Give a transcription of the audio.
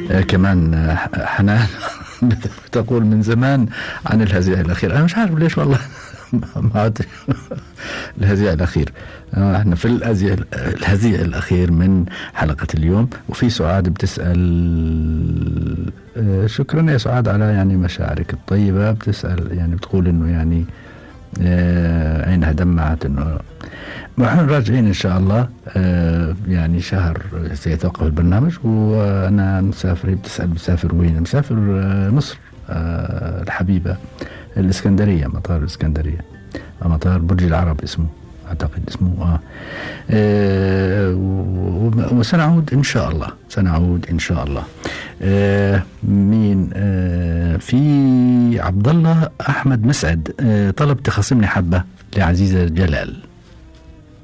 آه كمان آه، حنان تقول من زمان عن الهزيع الأخير أنا مش عارف ليش والله ما عاد الهزيع الأخير آه، احنا في الهزيع الهزيع الأخير من حلقة اليوم وفي سعاد بتسأل آه، شكرا يا سعاد على يعني مشاعرك الطيبة بتسأل يعني بتقول انه يعني آه، عينها دمعت انه ونحن راجعين ان شاء الله آه، يعني شهر سيتوقف البرنامج وانا مسافر هي بتسال مسافر وين؟ مسافر آه، مصر آه، الحبيبه الاسكندريه مطار الاسكندريه مطار برج العرب اسمه اعتقد اسمه اه, آه و- وسنعود ان شاء الله سنعود ان شاء الله آه مين آه في عبد الله احمد مسعد آه طلب تخصمني حبه لعزيزه جلال